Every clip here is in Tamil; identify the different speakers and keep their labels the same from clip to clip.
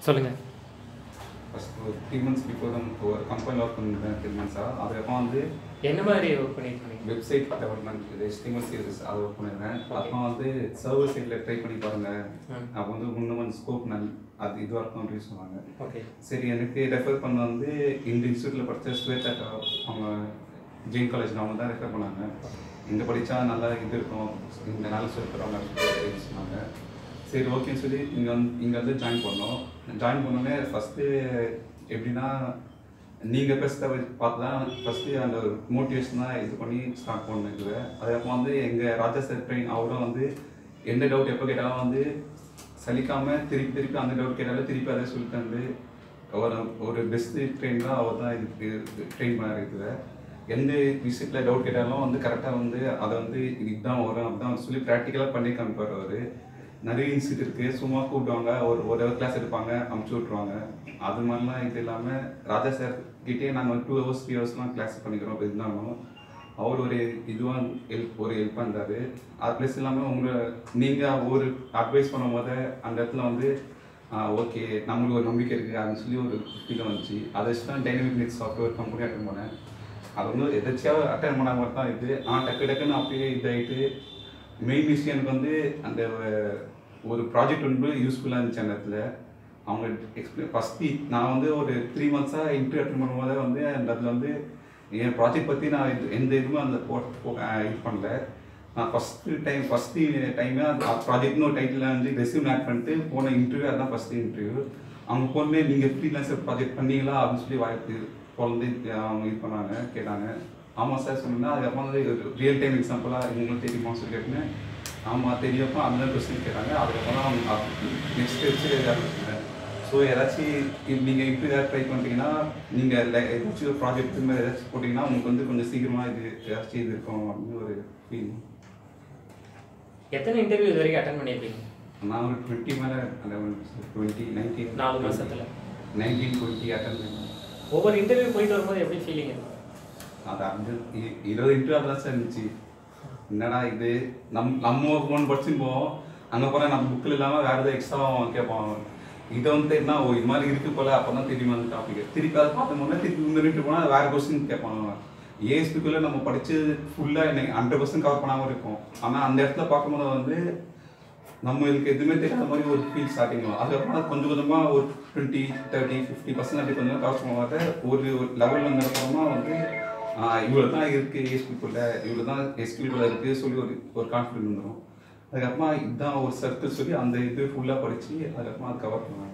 Speaker 1: சொல்லுங்கள்
Speaker 2: ஃபஸ்ட் ஒரு த்ரீ மந்த்ஸ் பிஃபோர் தான் ஒரு கம்பெனி ஒர்க் பண்ணிருந்தேன் த்ரீ மந்த்ஸாக அதுக்கப்புறம் வந்து
Speaker 1: என்ன மாதிரி ஒர்க் பண்ணியிருக்கீங்க
Speaker 2: வெப்சைட் டெவலப்மெண்ட் இது HTML சீரிஸ் அது ஒர்க் பண்ணிருக்கேன் அப்புறம் வந்து சர்வர் சைடில் ட்ரை பண்ணி பாருங்க
Speaker 1: ம்.
Speaker 2: அப்போ வந்து இன்னும் கொஞ்சம் ஸ்கோப் நல் அது இதுவாக இருக்கும் அப்படின்னு சொன்னாங்க
Speaker 1: ஓகே
Speaker 2: சரி எனக்கு ரெஃபர் பண்ண வந்து இந்த இன்ஸ்டியூட்டில் படித்த ஸ்வேதா அக்கா, அவங்க ஜெயின் காலேஜ் அவங்க தான் ரெஃபர் பண்ணாங்க இங்கே படித்தா நல்லா இது இருக்கும் இங்கே நல்லா சொல்லி தருவாங்க அப்படின்னு சொன்னாங்க சரி ஓகேன்னு சொல்லி இங்கே வந்து இங்கே வந்து ஜாயின் பண்ணோம் ஜாயின் பண்ணோடனே ஃபஸ்ட்டு எப்படின்னா நீங்கள் பேசுகிறத வச்சு பார்த்து தான் ஃபஸ்ட்டு அந்த ஒரு மோட்டிவேஷன் தான் இது பண்ணி ஸ்டார்ட் பண்ணிருக்குது அதுக்கப்புறம் வந்து எங்கள் ராஜா சார் ட்ரெயின் அவரும் வந்து எந்த டவுட் எப்போ கேட்டாலும் வந்து சலிக்காம திருப்பி திருப்பி அந்த டவுட் கேட்டாலும் திருப்பி அதை சொல்லி தந்து ஒரு ஒரு பெஸ்ட் ட்ரெயின் தான் அவர் தான் இது ட்ரெயின் பண்ண இருக்குது எந்த விஷயத்தில் டவுட் கேட்டாலும் வந்து கரெக்டாக வந்து அதை வந்து இதுதான் வரும் அப்படிதான் சொல்லி ப்ராக்டிக்கலாக பண்ணி காமிப்பார் அவர் நிறைய இன்ஸ்டியூட் இருக்குது சும்மா கூப்பிடுவாங்க ஒரு ஒரு கிளாஸ் எடுப்பாங்க அமுச்சு விட்ருவாங்க அது மாதிரிலாம் இது இல்லாமல் ராஜா சார் கிட்டே நாங்கள் டூ ஹவர்ஸ் த்ரீ ஹவர்ஸ்லாம் கிளாஸ் பண்ணிக்கிறோம் அப்படி இருந்தாலும் அவர் ஒரு இதுவாக ஹெல்ப் ஒரு ஹெல்ப் பண்ணுறாரு அது ப்ளஸ் இல்லாமல் உங்களை நீங்கள் ஒரு அட்வைஸ் பண்ணும் போது அந்த இடத்துல வந்து ஓகே நம்மளுக்கு ஒரு நம்பிக்கை இருக்குது அப்படின்னு சொல்லி ஒரு ஃபீல் வந்துச்சு அதை வச்சு தான் dynamic net software company attend பண்ணேன் அது வந்து எதாச்சியாக அட்டன் பண்ண மாதிரி தான் இது ஆனால் டக்கு டக்குன்னு அப்படியே இதாகிட்டு மெயின் விஷயம் எனக்கு வந்து அந்த அஹ், ஒரு ப்ராஜெக்ட் வந்து யூஸ்ஃபுல்லாக இருந்துச்சு அந்த இடத்துல அவங்க எக்ஸ்பிளைன் ஃபஸ்ட்டு நான் வந்து ஒரு த்ரீ மந்த்ஸாக இன்டர்வியூ அட்டன் பண்ணும்போது வந்து அந்த இடத்துல வந்து என் ப்ராஜெக்ட் பற்றி நான் இது எந்த இதுவும் அந்த போ- போ- அஹ், இது பண்ணல நான் ஃபஸ்ட்டு டைம் ஃபஸ்ட்டு டைமே அந்த ப்ராஜெக்ட்னு ஒரு டைட்டில் வந்து ரெசியூம் ஆட் பண்ணிட்டு போன இன்டர்வியூ அதுதான் ஃபஸ்ட்டு இன்டர்வியூ அவங்க போனே நீங்கள் ஃப்ரீலான்சர் ப்ராஜெக்ட் பண்ணீங்களா அப்படின்னு சொல்லி வாய்ப்பு குழந்தை அவங்க இது பண்ணாங்க கேட்டாங்க ஆமாம் சார் சொன்னேன்னா அதுக்கப்புறம் வந்து ரியல் டைம் எக்ஸாம்பிளாக உங்களுக்கு தெரியுமா சொல்லி கேட்டேன் ஆமாம் தெரியும்ப்பா அந்த கொஸ்டின் கேட்டாங்க அதுக்கப்புறம் அவங்க நெக்ஸ்ட் வச்சு ஸோ ஏதாச்சும் நீங்கள் இப்படி ஏதாவது ட்ரை பண்ணுறீங்கன்னா நீங்கள் ஏதாச்சும் ஒரு ப்ராஜெக்ட் மாதிரி ஏதாச்சும் போட்டிங்கன்னா உங்களுக்கு வந்து கொஞ்சம் சீக்கிரமாக இது ஏதாச்சும் இது இருக்கும் அப்படின்னு ஒரு ஃபீல்
Speaker 1: எத்தனை இன்டர்வியூ இது வரைக்கும் அட்டன் பண்ணியிருக்கீங்க
Speaker 2: நான் ஒரு டுவெண்ட்டி மேலே அந்த டுவெண்ட்டி நைன்டீன்
Speaker 1: நாலு மாசத்துல.
Speaker 2: நைன்டீன் டுவெண்ட்டி அட்டன் பண்ணேன்
Speaker 1: ஒவ்வொரு இன்டர்வியூ போயிட்டு வரும்போது எப்படி ஃபீலிங்
Speaker 2: அது அந்த இ- இருபது இன்டர்வியூ தான் சார் இருந்துச்சு என்னடா இது நம் நம்ம ஒன்று படிச்சுன்னு போவோம் அங்கே போனால் நம்ம புக்கில் இல்லாமல் வேறு ஏதாவது எக்ஸ்ட்ரா கேட்பான் இதை வந்து என்ன ஓ இது மாதிரி இருக்கு போல அப்போ தான் தெரியுமா அந்த டாபிக் திருப்பி அதை பார்த்தோம்னா திருப்பி இந்த நின்று போனால் வேறு கொஸ்டின் கேட்பாங்க ஏஎஸ்பிக்குள்ளே நம்ம படிச்சு ஃபுல்லாக எனக்கு ஹண்ட்ரட் பர்சன்ட் கவர் பண்ணாமல் இருக்கும் ஆனால் அந்த இடத்துல பார்க்கும்போது வந்து நம்மளுக்கு எதுவுமே தெரியாத மாதிரி ஒரு ஃபீல் ஸ்டார்டிங் ஆகும் அதுக்கப்புறம் கொஞ்சம் கொஞ்சமாக ஒரு டுவெண்ட்டி தேர்ட்டி ஃபிஃப்டி பர்சன்ட் அப்படி கொஞ்சம் கவர் பண்ணுவாங்க ஒரு லெவலில் வந்ததுக்கப்புறமா வந்து இவ்வளோ தான் இருக்குது ஏஎஸ்பிக்குள்ள இவ்வளோ தான் எஸ்பிக்குள்ள இருக்குது சொல்லி ஒரு ஒரு கான்ஃபிடென்ட் வந்துடும் அதுக்கப்புறமா இதுதான் ஒரு சர்க்கிள் சொல்லி அந்த இது ஃபுல்லாக படித்து அதுக்கப்புறமா அது கவர் பண்ணுவாங்க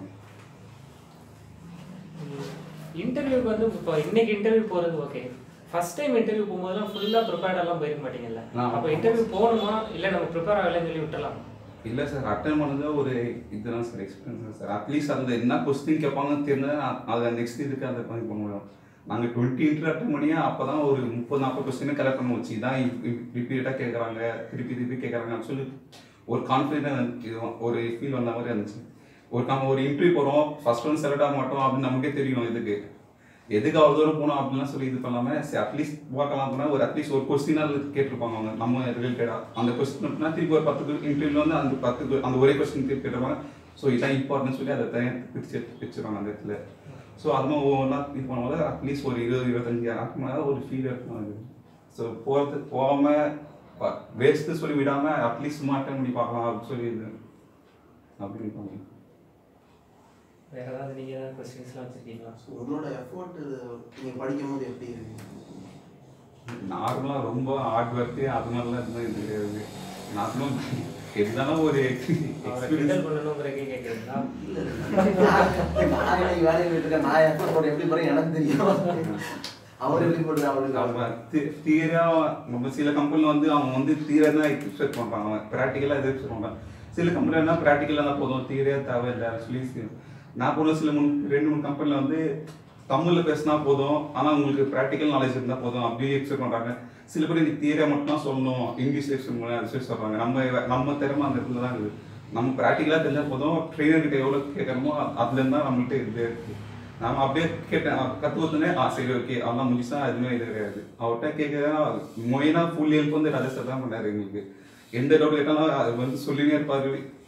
Speaker 1: இன்டர்வியூக்கு வந்து இப்போ இன்னைக்கு இன்டர்வியூ போகிறது ஓகே ஃபர்ஸ்ட் டைம் இன்டர்வியூ போகும்போதெல்லாம் ஃபுல்லாக ப்ரிப்பேர்டெல்லாம் போயிருக்க மாட்டீங்கல்ல
Speaker 2: ஆமா.
Speaker 1: அப்போ இன்டர்வியூ போகணுமா இல்லை நம்ம ப்ரிப்பேர் ஆகலைன்னு சொல்லி விட்டுலாம்
Speaker 2: இல்லை சார் அட்டன் பண்ணது ஒரு இதுதான் சார் எக்ஸ்பீரியன்ஸ் சார் அட்லீஸ்ட் அந்த என்ன கொஸ்டின் கேட்பாங்கன்னு தெரிஞ்சா அதை நெக்ஸ்ட் இதுக்கு அதை பண்ணி பண்ண முடியும் நாங்கள் டுவெண்ட்டி இன்டர் அட்டன் பண்ணியா அப்போ தான் ஒரு முப்பது நாற்பது கொஸ்டினை கலெக்ட் பண்ண வச்சு இதான் ரிப்பீட்டாக கேட்குறாங்க திருப்பி திருப்பி கேட்குறாங்கன்னு சொல்லி ஒரு கான்ஃபிடென்ட் இது ஒரு ஃபீல் வந்த மாதிரி இருந்துச்சு ஒரு நம்ம ஒரு இன்டர்வியூ போகிறோம் ஃபர்ஸ்ட் ஒன் செலக்ட் ஆக மாட்டோம் அப்படின்னு நமக்கே தெரியும் இதுக்கு எதுக்கு அவ்வளோ தூரம் போனோம் அப்படிலாம் சொல்லி இது பண்ணாம சரி அட்லீஸ்ட் பார்க்கலாம் போனால் ஒரு அட்லீஸ்ட் ஒரு கொஸ்டினாக கேட்டிருப்பாங்க அவங்க நம்ம ரிலேட்டடாக அந்த கொஸ்டின் அப்படின்னா திருப்பி ஒரு பத்து இன்டர்வியூல வந்து அந்த பத்து que- அந்த ஒரே கொஸ்டின் திருப்பி கேட்டிருப்பாங்க ஸோ இதான் இம்பார்ட்னு சொல்லி அதை தனியாக பிரிச்சு பிரிச்சிருவாங்க அந்த இடத்துல ஸோ அது மாதிரி ஒவ்வொன்றா இது பண்ணும்போது அட்லீஸ்ட் ஒரு இருபது இருபத்தஞ்சு ஆகும் ஒரு ஃபீல் இருக்கும் அது ஸோ போகிறது போகாமல் வேஸ்ட்டு சொல்லி விடாமல் அட்லீஸ்ட் சும்மா அட்டன் பண்ணி பார்க்கலாம் அப்படின்னு சொல்லி இது அப்படின்னு பண்ணி
Speaker 1: வேற ஏதாவது நீங்கள் ஏதாவது கொஸ்டின்ஸ்லாம் வச்சுருக்கீங்களா
Speaker 3: உங்களோட எஃபோர்ட் நீங்கள் படிக்கும் போது எப்படி இருக்கு
Speaker 2: நார்மலாக ரொம்ப ஹார்ட் ஒர்க்கு அது மாதிரிலாம் எதுவும் இது கிடையாது நார்மலாக எதுனாலும் ஒரு
Speaker 1: அவரை
Speaker 2: எக்ஸ்பீரியன்ஸ்
Speaker 1: கிண்டல் பண்ணணுங்கிறக்கே கேட்குறீங்களா
Speaker 3: நான் இன்னைக்கு வேலைக்கு போயிட்டு இருக்கேன் நான் எஃபோர்ட் போட எப்படி போறேன் எனக்கு தெரியும் அவர் எப்படி போடுறேன் அவருக்கு
Speaker 2: நம்ம தியரியா நம்ம சில கம்பெனில வந்து அவங்க வந்து தியரியா தான் எக்ஸ்பெக்ட் பண்றாங்க அவங்க ப்ராக்டிக்கலாக எது எக்ஸ்பெக்ட் பண்றாங்க சில கம்பெனில என்ன ப்ராக்டிக்கலாக தான் போதும் தியரியா தேவையில்லை சொல்லி சி- நான் போன சில மூணு ரெண்டு மூணு கம்பெனில வந்து தமிழ்ல பேசினா போதும் ஆனா உங்களுக்கு ப்ராக்டிக்கல் நாலேஜ் இருந்தா போதும் அப்படியே எக்ஸ்பெக்ட் பண்றாங்க சில பேர் நீ தியரியா மட்டும் தான் சொல்லணும் இங்கிலீஷ் எக்ஸ்பெக்ட் பண்ண அது சொல்லி சொல்றாங்க நம்ம நம்ம திறமை அந்த இடத்துல தான் இருக்குது நம்ம ப்ராக்டிக்கலாக தெரிஞ்சா போதும் ட்ரெயினர் கிட்ட எவ்வளோ கேட்கணுமோ அதுல இருந்தா நம்மள்ட்ட இது இருக்கு நாம அப்படியே கேட்டேன் கற்று கொடுத்தோன்னே ஆ சரி ஓகே அதெல்லாம் முடிச்சா எதுவுமே இது கிடையாது அவர்கிட்ட கேட்க மொயினா ஃபுல் ஹெல்ப் வந்து ராஜேஷ் தான் பண்ணாரு எங்களுக்கு எந்த டவுட் கேட்டாலும் அது வந்து சொல்லினே இருப்பாரு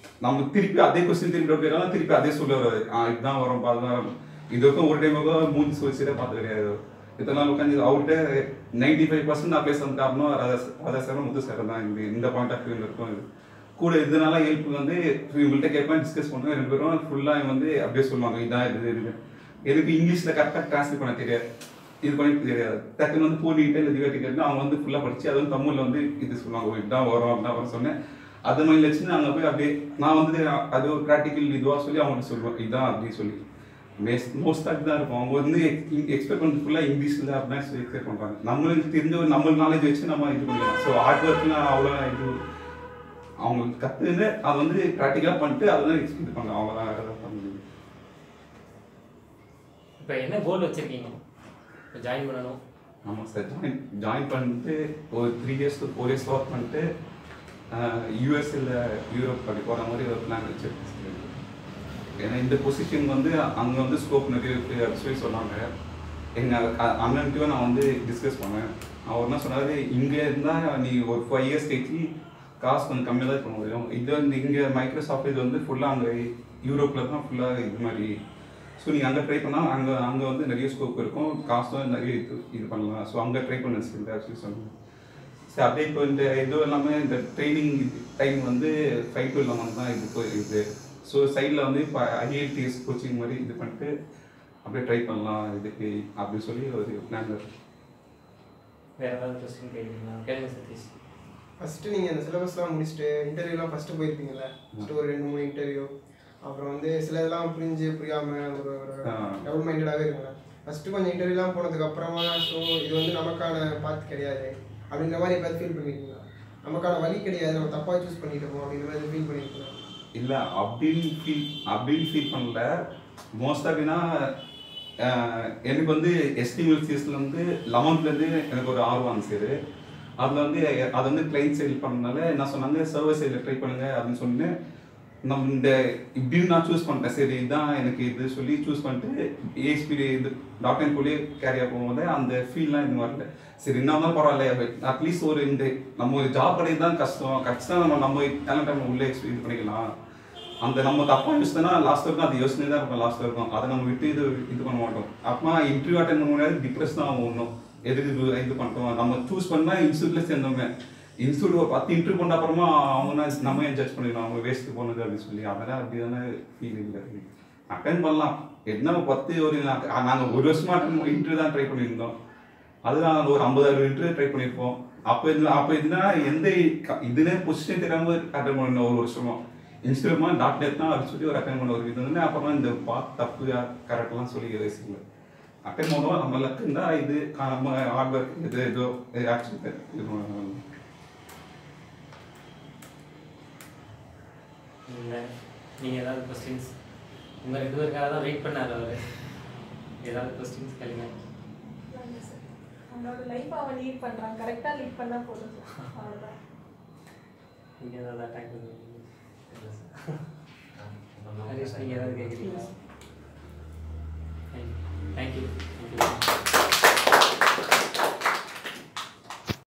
Speaker 2: நம்ம திருப்பி அதே கொஸ்டின் திருப்பி டவுட் கேட்டாலும் திருப்பி அதே சொல்லுவாரு ஆ இதுதான் வரும் பா, அதுதான் வரும் இது வரைக்கும் ஒரு டைம் மூஞ்சி சொல்லி பார்த்து கிடையாது இத்தனை நாள் உட்காந்து அவர்கிட்ட நைன்டி ஃபைவ் பர்சன்ட் நான் பேசுறது காரணம் ராதா ராதா சார் முத்து சார் தான் இந்த இந்த பாயிண்ட் ஆஃப் வியூல இருக்கும் இது கூட இதனால ஹெல்ப் வந்து இவங்கள்ட்ட கேட்பேன் டிஸ்கஸ் பண்ணுவேன் ரெண்டு பேரும் ஃபுல்லாக வந்து அப்படியே சொல்லுவாங்க இதான் இது இது எனக்கு இங்கிலீஷில் கரெக்டாக டிரான்ஸ்லேட் பண்ண தெரியாது இது பண்ணி தெரியாது டக்குன்னு வந்து போனிக்கிட்டே இல்லை திவாட்டி கேட்டு அவங்க வந்து ஃபுல்லாக படிச்சு அது வந்து தமிழில் வந்து இது சொல்லுவாங்க ஓ, இதான் வரும் அப்படிதான் வரும் சொன்னேன் அது மைண்டில் வச்சு அங்கே போய் அப்படியே நான் வந்து அது ஒரு ப்ராக்டிக்கல் இதுவாக சொல்லி அவங்கள்ட்ட சொல்லுவேன் இதான் அப்படின்னு சொல்லி மோஸ்ட் ஆஃப் தான் இருக்கும் அவங்க வந்து எக்ஸ்பெக்ட் பண்ணது ஃபுல்லாக இங்கிலீஷில் அப்படின்னு சொல்லி எக்ஸ்பெக்ட் பண்ணுறாங்க நம்மளுக்கு தெரிஞ்ச ஒரு நம்ம நாலேஜ் வச்சு நம்ம இது பண்ணிக்கலாம் ஸோ ஹார்ட் ஒர்க்லாம் அவ்வளோ இது அவங்களுக்கு கற்றுன்னு அதை வந்து ப்ராக்டிக்கலாக பண்ணிட்டு அதை தான் எக்ஸ்பெக்ட் பண்ணலாம் அவ்வளோதான் வேறு எதாவது பண்ண முடியும்
Speaker 1: இப்போ என்ன கோல் வச்சிருக்கீங்க இப்போ ஜாயின் பண்ணணும்
Speaker 2: ஆமாம் சார் ஜாயின் ஜாயின் பண்ணிட்டு ஒரு three years to four years work பண்ணிட்டு யூஎஸ்ஏல யூரோப் அப்படி போகிற மாதிரி ஒரு பிளான் வச்சிருக்கேன் சார் ஏன்னா இந்த பொசிஷன் வந்து அங்கே வந்து ஸ்கோப் நிறைய இருக்குது அப்படி சொல்லி சொன்னாங்க எங்கள் அண்ணன்ட்டையும் நான் வந்து டிஸ்கஸ் பண்ணேன் அவர் என்ன சொன்னார் இங்கே இருந்தால் நீ ஒரு ஃபைவ் இயர்ஸ் கழிச்சு காசு கொஞ்சம் கம்மியாக தான் பண்ண முடியும் இது வந்து இங்கே மைக்ரோசாஃப்ட் இது வந்து ஃபுல்லாக அங்கே யூரோப்பில் தான் ஃபுல்லாக இது மாதிரி ஸோ நீங்கள் அங்கே ட்ரை பண்ணால் அங்கே அங்கே வந்து நிறைய ஸ்கோப் இருக்கும் காசும் நிறைய இது இது பண்ணலாம் ஸோ அங்கே ட்ரை பண்ண சொல்லி ஆக்சுவலி சொன்னாங்க சரி அப்படியே இப்போ இந்த இது எல்லாமே இந்த ட்ரைனிங் டைம் வந்து ஃபைவ் டு லெவன் தான் இது போயிருக்குது ஸோ சைடில் வந்து இப்போ ஐஐடிஎஸ் கோச்சிங் மாதிரி இது பண்ணிட்டு அப்படியே ட்ரை பண்ணலாம் இதுக்கு அப்படின்னு சொல்லி ஒரு பிளான் இருக்கு
Speaker 1: வேற ஏதாவது கொஸ்டின் கேட்குறீங்களா கேளுங்க சதீஷ்
Speaker 4: ஃபஸ்ட்டு நீங்கள் இந்த சிலபஸ்லாம் முடிச்சுட்டு இன்டர்வியூலாம் ஃபஸ்ட்டு போயிருப்பீங்கல்ல ஃபஸ்ட்டு ஒரு ரெண்டு மூணு இன்டர்வியூ அப்புறம் வந்து சில இதெல்லாம் புரிஞ்சு புரியாமல் ஒரு ஒரு
Speaker 2: ஆ.
Speaker 4: டபுள் மைண்டடாகவே இருக்குங்க ஃபஸ்ட்டு கொஞ்சம் இன்டர்வியூலாம் போனதுக்கு அப்புறமா ஸோ இது வந்து நமக்கான பாத் கிடையாது அப்படின்ற மாதிரி எப்போது ஃபீல் பண்ணியிருக்கீங்களா நமக்கான வழி கிடையாது நம்ம தப்பாக சூஸ் பண்ணிட்டோமோ அப்படின்ற மாதிரி ஃபீல் பண்ணியிருக்கீங்களா
Speaker 2: இல்லை அப்படின்னு ஃபீல் அப்படின்னு ஃபீல் பண்ணல மோஸ்ட் அப்படின்னா எனக்கு வந்து எஸ்டிமல் சீஸ்ல வந்து லெவன்த்லேருந்து எனக்கு ஒரு ஆர்வம் இருந்துச்சு அதில் வந்து அது வந்து கிளைண்ட் சைடு பண்ணனால என்ன சொன்னாங்க சர்வர் சைடில் ட்ரை பண்ணுங்க அப்படின்னு சொன்னு நம்ம இந்த இப்படின்னு நான் சூஸ் பண்ணிட்டேன் சரி இதுதான் எனக்கு இது சொல்லி சூஸ் பண்ணிட்டு ஏஎஸ்பி இது டாக்டர் போலே கேரியா போகும்போது அந்த ஃபீல்லாம் இது வரல சரி என்ன இருந்தாலும் பரவாயில்ல அட்லீஸ்ட் ஒரு இந்த நம்ம ஒரு ஜாப் கிடையாது தான் கஷ்டம் கஷ்டம் நம்ம நம்ம டேலண்ட் நம்ம உள்ளே இது பண்ணிக்கலாம் அந்த நம்ம தப்பா யோசிச்சோன்னா லாஸ்ட் வரைக்கும் அது யோசனை தான் இருக்கும் லாஸ்ட் வரைக்கும் அதை நம்ம விட்டு இது இது பண்ண மாட்டோம் அப்பமா இன்டர்வியூ அட்டன் பண்ண முடியாது டிப்ரெஸ் தான் ஆகும் ஒன்றும் எதுக்கு இது இது பண்ணிட்டோம் நம்ம சூஸ் பண்ணா இன்ஸ்டியூட்ல சேர்ந்தோமே இன்ஸ்டியூட் ஒரு பத்து இன்டர்வியூ பண்ண அப்புறமா அவங்க நம்ம ஏன் ஜட்ஜ் பண்ணிடலாம் அவங்க வேஸ்ட் போனது அப்படின்னு சொல்லி அதெல்லாம் அப்படி தானே ஃபீல் இல்லை அட்டன் பண்ணலாம் என்ன பத்து ஒரு நாங்கள் ஒரு வருஷமா அட்டன் இன்டர்வியூ தான் ட்ரை பண்ணியிருந்தோம் அது நாங்கள் ஒரு ஐம்பது அறுபது இன்டர்வியூ ட்ரை பண்ணியிருப்போம் அப்போ இது அப்போ இதுனா எந்த க- இதுனே பொசிஷன் தெரியாம அட்டன் பண்ண ஒரு வருஷமா இன்ஸ்டியூட்மா டாட் நெட் தான் அது சொல்லி ஒரு அட்டன் பண்ண ஒரு இது வந்து அப்புறமா இந்த பா தப்பு கரெக்ட்லாம் சொல்லி யோசிக்கல அட்டன் பண்ணுவோம் நம்ம லக்கு இருந்தால் இது க- நம்ம ஹார்ட் ஒர்க் இது ஏதோ ஆக்சுவலி இது பண்ணணும்.
Speaker 1: இல்லை நீங்கள் ஏதாவது கொஸ்டின்ஸ் உங்கள் ரெண்டு பேருக்காக தான் வெயிட் பண்ணார் அவர் ஏதாவது கொஸ்டின்ஸ் கேளுங்க
Speaker 5: நன்றி சார். அவனோட லைஃப் அவன் லீட் பண்றான் கரெக்டா லீட் பண்ணா போதும் சார் அவ்வளவுதான்
Speaker 1: நீங்கள் ஏதாவது அட்டாக் பண்ணுவீங்க ஹரிஷ் நீங்கள் ஏதாவது கேட்குறீங்களா